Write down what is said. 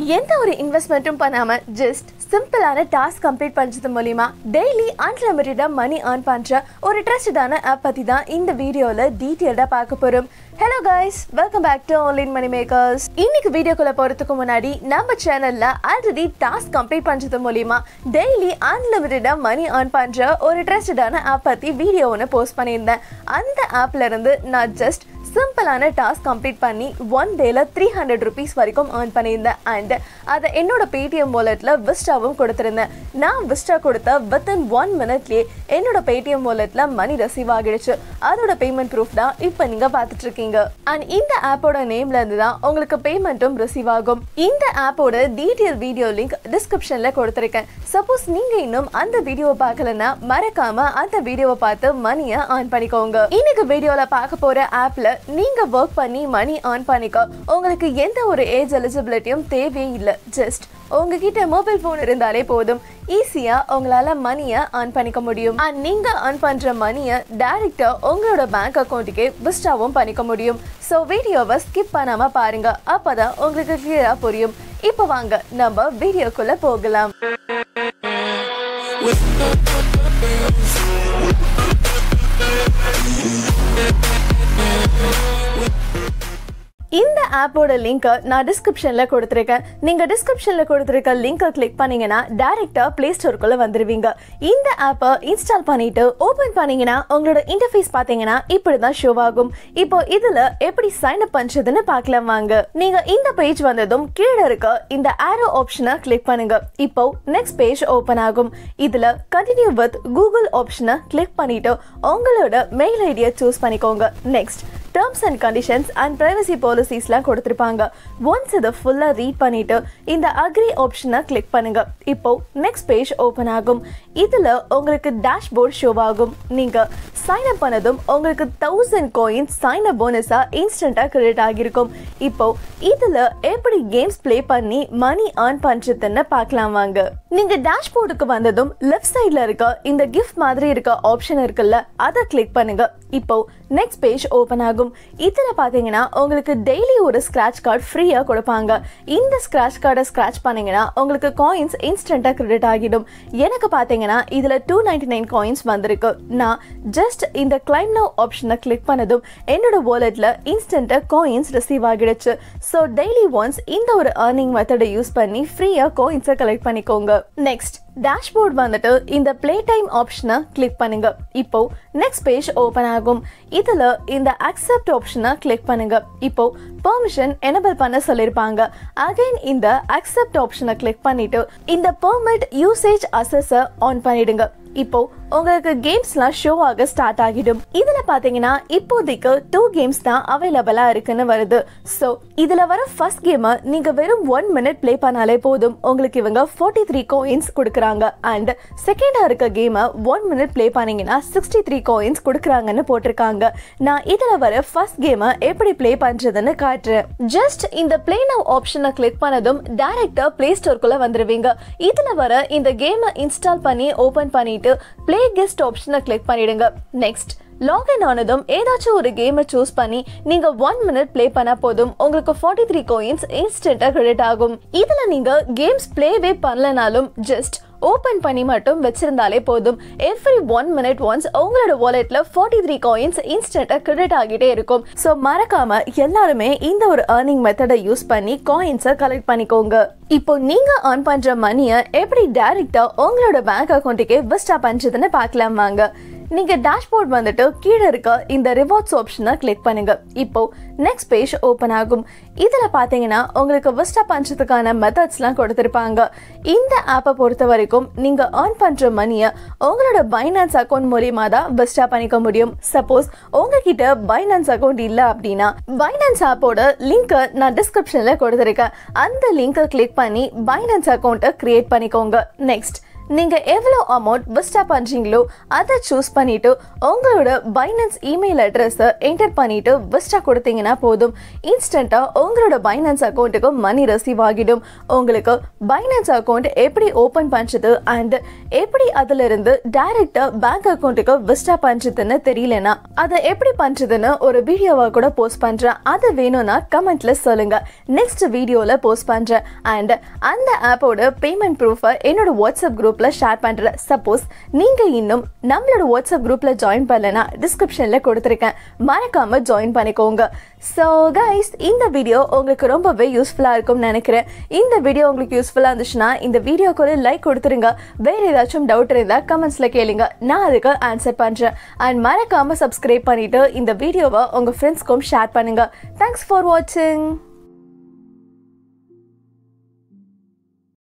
எந்த ஒரு இன்வெஸ்ட்மெண்ட்டும் பண்ணாம ஜஸ்ட் சிம்பிளான டாஸ்க் கம்ப்ளீட் பண்றது மூலியமா டெய்லி அன்லிமிட்டடா மணி earn பண்ற ஒரு ட்ரஸ்டடான ஆப் பத்தி தான் இந்த வீடியோல டீட்டெயில்டா பார்க்க போறோம் hello guys welcome back to online money makers இன்னைக்கு வீடியோக்குள்ள போறதுக்கு முன்னாடி நம்ம சேனல்ல ஆல்ரெடி டாஸ்க் கம்ப்ளீட் பண்றது மூலியமா டெய்லி அன்லிமிட்டடா மணி earn பண்ற ஒரு ட்ரஸ்டடான ஆப் பத்தி வீடியோ ஒன்று போஸ்ட் பண்ணியிருந்தேன் அந்த ஆப்ல இருந்து நான் ஜஸ்ட் சிம்பிளான டாஸ்க் கம்ப்ளீட் பண்ணி ஒன் டேல த்ரீ ஹண்ட்ரட் ருபீஸ் வரைக்கும் ஏர்ன் பண்ணியிருந்தேன் அண்ட் அதை என்னோட பேடிஎம் வாலெட்டில் விஸ்டாவும் கொடுத்துருந்தேன் நான் விஸ்டா கொடுத்த வித்தின் ஒன் மினிட்லேயே என்னோட பேடிஎம் வாலெட்டில் மணி ரிசீவ் ஆகிடுச்சு அதோட பேமெண்ட் ப்ரூஃப் தான் இப்போ நீங்கள் பார்த்துட்டு இருக்கீங்க அண்ட் இந்த ஆப்போட நேம்ல இருந்து தான் உங்களுக்கு பேமெண்ட்டும் ரிசீவ் ஆகும் இந்த ஆப்போட டீட்டெயில் வீடியோ லிங்க் டிஸ்கிரிப்ஷனில் கொடுத்துருக்கேன் சப்போஸ் நீங்கள் இன்னும் அந்த வீடியோவை பார்க்கலன்னா மறக்காம அந்த வீடியோவை பார்த்து மணியை ஆன் பண்ணிக்கோங்க இன்னைக்கு வீடியோவில் பார்க்க போகிற ஆப்பில் நீங்கள் ஒர்க் பண்ணி மணி ஆன் பண்ணிக்க உங்களுக்கு எந்த ஒரு ஏஜ் எலிஜிபிலிட்டியும் தேவையே இல்லை ஜஸ்ட் உங்ககிட்ட மொபைல் ஃபோன் இருந்தாலே போதும் ஈஸியாக உங்களால் மணியை ஆன் பண்ணிக்க முடியும் அண்ட் நீங்கள் ஆன் பண்ணுற மணியை டேரெக்டாக உங்களோட பேங்க் அக்கௌண்ட்டுக்கே விஸ்டாவும் பண்ணிக்க முடியும் ஸோ வீடியோவை ஸ்கிப் பண்ணாமல் பாருங்க அப்போ தான் உங்களுக்கு கிளியராக புரியும் இப்போ வாங்க நம்ம வீடியோக்குள்ளே போகலாம் இந்த ஆப்போட லிங்கை நான் டிஸ்கிரிப்ஷனில் கொடுத்துருக்கேன் நீங்கள் டிஸ்கிரிப்ஷனில் கொடுத்துருக்க லிங்கை கிளிக் பண்ணீங்கன்னா டேரெக்டாக ப்ளே ஸ்டோருக்குள்ளே வந்துடுவீங்க இந்த ஆப்பை இன்ஸ்டால் பண்ணிட்டு ஓப்பன் பண்ணீங்கன்னா உங்களோட இன்டர்ஃபேஸ் பார்த்தீங்கன்னா இப்படி தான் ஷோ ஆகும் இப்போ இதில் எப்படி சைன் அப் பண்ணுறதுன்னு பார்க்கலாம் வாங்க நீங்கள் இந்த பேஜ் வந்ததும் கீழே இருக்க இந்த ஆரோ ஆப்ஷனை கிளிக் பண்ணுங்க இப்போ நெக்ஸ்ட் பேஜ் ஓப்பன் ஆகும் இதில் கண்டினியூ வித் கூகுள் ஆப்ஷனை கிளிக் பண்ணிட்டு உங்களோட மெயில் ஐடியை சூஸ் பண்ணிக்கோங்க next terms and conditions and privacy பாலிசிஸ்லாம் கொடுத்துருப்பாங்க ஒன்ஸ் இதை ஃபுல்லாக ரீட் பண்ணிட்டு இந்த அக்ரி ஆப்ஷனை கிளிக் பண்ணுங்க இப்போ நெக்ஸ்ட் பேஜ் ஓப்பன் ஆகும் இதில் உங்களுக்கு டேஷ்போர்ட் ஷோ ஆகும் நீங்கள் சைன் அப் பண்ணதும் உங்களுக்கு தௌசண்ட் கோயின்ஸ் சைன் அப் போனஸாக இன்ஸ்டண்ட்டாக கிரெடிட் ஆகியிருக்கும் இப்போ இதில் எப்படி கேம்ஸ் ப்ளே பண்ணி மணி earn பண்ணுறதுன்னு பார்க்கலாம் வாங்க நீங்கள் டேஷ்போர்டுக்கு வந்ததும் லெஃப்ட் சைடில் இருக்க இந்த கிஃப்ட் மாதிரி இருக்க ஆப்ஷன் இருக்குல்ல அதை கிளிக் பண்ணுங்க இப்போ நெக்ஸ்ட் பேஜ் ஓப்பன் ஆகும் இதில் பார்த்தீங்கன்னா உங்களுக்கு டெய்லி ஒரு ஸ்க்ராட்ச் கார்டு ஃப்ரீயாக கொடுப்பாங்க இந்த ஸ்க்ராட்ச் கார்டை ஸ்க்ராட்ச் பண்ணீங்கன்னா உங்களுக்கு காயின்ஸ் இன்ஸ்டண்ட்டாக கிரெடிட் ஆகிடும் எனக்கு பார்த்தீங்கன்னா இதில் டூ நைன்டி நைன் காயின்ஸ் வந்திருக்கு நான் ஜஸ்ட் இந்த கிளைம் நவ் ஆப்ஷனை கிளிக் பண்ணதும் என்னோட வாலெட்டில் இன்ஸ்டண்ட்டாக காயின்ஸ் ரிசீவ் ஆகிடுச்சு ஸோ டெய்லி ஒன்ஸ் இந்த ஒரு ஏர்னிங் மெத்தடை யூஸ் பண்ணி ஃப்ரீயாக காயின்ஸை கலெக்ட் பண்ணிக்கோங்க நெக்ஸ்ட் டேஷ்போர்ட் வந்துட்டு இந்த ப்ளே டைம் ஆப்ஷனை கிளிக் பண்ணுங்க இப்போ நெக்ஸ்ட் பேஜ் ஓப்பன் ஆகும் இதில் இந்த அக்செப்ட் ஆப்ஷனை கிளிக் பண்ணுங்க இப்போ பெர்மிஷன் எனபிள் பண்ண சொல்லியிருப்பாங்க அகைன் இந்த அக்செப்ட் ஆப்ஷனை கிளிக் பண்ணிட்டு இந்த பெர்மிட் யூசேஜ் அசஸை ஆன் பண்ணிடுங்க இப்போ உங்களுக்கு கேம்ஸ்லாம் ஷோ ஆக ஸ்டார்ட் ஆகிடும் இதுல பாத்தீங்கன்னா இப்போதைக்கு டூ கேம்ஸ் தான் அவைலபிளா இருக்குன்னு வருது ஸோ இதுல வர ஃபர்ஸ்ட் கேமை நீங்க வெறும் ஒன் மினிட் ப்ளே பண்ணாலே போதும் உங்களுக்கு இவங்க ஃபோர்ட்டி த்ரீ கோயின்ஸ் கொடுக்குறாங்க அண்ட் செகண்டா இருக்க கேமை ஒன் மினிட் ப்ளே பண்ணீங்கன்னா சிக்ஸ்டி த்ரீ கோயின்ஸ் கொடுக்குறாங்கன்னு போட்டிருக்காங்க நான் இதுல வர ஃபர்ஸ்ட் கேமை எப்படி ப்ளே பண்றதுன்னு காட்டுறேன் ஜஸ்ட் இந்த ப்ளே நவ் ஆப்ஷனை கிளிக் பண்ணதும் டைரக்டா ப்ளே ஸ்டோர்க்குள்ள வந்துருவீங்க இதுல வர இந்த கேமை இன்ஸ்டால் பண்ணி ஓபன் பண்ணிட்டு ப்ளே கெஸ்ட் ஆப்ஷனை கிளிக் பண்ணிடுங்க நெக்ஸ்ட் லாகின் ஆனதும் ஏதாச்சும் ஒரு கேமை சூஸ் பண்ணி நீங்க ஒன் மினிட் ப்ளே பண்ண போதும் உங்களுக்கு ஃபார்ட்டி த்ரீ கோயின்ஸ் இன்ஸ்டன்டா கிரெடிட் ஆகும் இதுல நீங்க கேம்ஸ் ப்ளேவே பண்ணலனாலும் ஜஸ்ட் ஓப்பன் பண்ணி மட்டும் வச்சிருந்தாலே போதும் எவ்ரி ஒன் மினிட் ஒன்ஸ் உங்களோட வாலெட்ல ஃபார்ட்டி த்ரீ காயின்ஸ் இன்ஸ்டன்டா கிரெடிட் ஆகிட்டே இருக்கும் ஸோ மறக்காம எல்லாருமே இந்த ஒரு ஏர்னிங் மெத்தடை யூஸ் பண்ணி காயின்ஸை கலெக்ட் பண்ணிக்கோங்க இப்போ நீங்க earn பண்ற மணியை எப்படி டைரக்டா உங்களோட பேங்க் அக்கௌண்ட்டுக்கே விஸ்டா பண்றதுன்னு பார்க்கலாம் வாங்க நீங்க டேஷ்போர்ட் வந்துட்டு கீழே இருக்க இந்த ரிவார்ட்ஸ் ஆப்ஷனை கிளிக் பண்ணுங்க இப்போ நெக்ஸ்ட் பேஜ் ஓப்பன் ஆகும் இதுல பாத்தீங்கன்னா உங்களுக்கு விஸ்டா பண்றதுக்கான மெத்தட்ஸ்லாம் கொடுத்துருப்பாங்க இந்த ஆப்பை பொறுத்த வரைக்கும் நீங்க earn பண்ற மணியை உங்களோட பைனான்ஸ் அக்கௌண்ட் மூலியமா தான் விஸ்டா பண்ணிக்க முடியும் சப்போஸ் உங்ககிட்ட பைனான்ஸ் அக்கௌண்ட் இல்ல அப்படின்னா பைனான்ஸ் ஆப்போட லிங்கை நான் டிஸ்கிரிப்ஷன்ல கொடுத்துருக்கேன் அந்த லிங்கை கிளிக் பண்ணி பைனான்ஸ் அக்கௌண்ட்டை கிரியேட் பண்ணிக்கோங்க நெக்ஸ்ட் நீங்க எவ்வளோ அமௌண்ட் விஸ்டா பண்றீங்களோ அதை சூஸ் பண்ணிட்டு உங்களோட பைனான்ஸ் இமெயில் அட்ரஸை என்டர் பண்ணிட்டு விஸ்டா கொடுத்தீங்கன்னா போதும் இன்ஸ்டண்டா உங்களோட பைனான்ஸ் அக்கௌண்ட்டுக்கு மணி ரிசீவ் ஆகிடும் உங்களுக்கு பைனான்ஸ் அக்கௌண்ட் எப்படி ஓபன் பண்றது அண்ட் எப்படி அதுல இருந்து டைரக்டா பேங்க் அக்கௌண்ட்டுக்கு விஸ்டா பண்றதுன்னு தெரியலனா அதை எப்படி பண்றதுன்னு ஒரு வீடியோவா கூட போஸ்ட் பண்றேன் அது வேணும்னா கமெண்ட்ல சொல்லுங்க நெக்ஸ்ட் வீடியோல போஸ்ட் பண்றேன் அண்ட் அந்த ஆப்போட பேமெண்ட் ப்ரூஃபை என்னோட வாட்ஸ்அப் குரூப்ல ஷேர் பண்றேன் சப்போஸ் நீங்க இன்னும் நம்மளோட வாட்ஸ்அப் குரூப்ல ஜாயின் பண்ணலனா டிஸ்கிரிப்ஷன்ல கொடுத்துருக்கேன் மறக்காம ஜாயின் பண்ணிக்கோங்க ஸோ கைஸ் இந்த வீடியோ உங்களுக்கு ரொம்பவே யூஸ்ஃபுல்லாக இருக்கும்னு நினைக்கிறேன் இந்த வீடியோ உங்களுக்கு யூஸ்ஃபுல்லாக இருந்துச்சுன்னா இந்த வீடியோக்கு ஒரு லைக் கொடுத்துருங்க வேற ஏதாச்சும் டவுட் இருந்தால் கமெண்ட்ஸில் கேளுங்க நான் அதுக்கு ஆன்சர் பண்ணுறேன் அண்ட் மறக்காம சப்ஸ்கிரைப் பண்ணிட்டு இந்த வீடியோவை உங்கள் ஃப்ரெண்ட்ஸ்க்கும் ஷேர் பண்ணுங்க தேங்க்ஸ் ஃபார் வாட்சிங்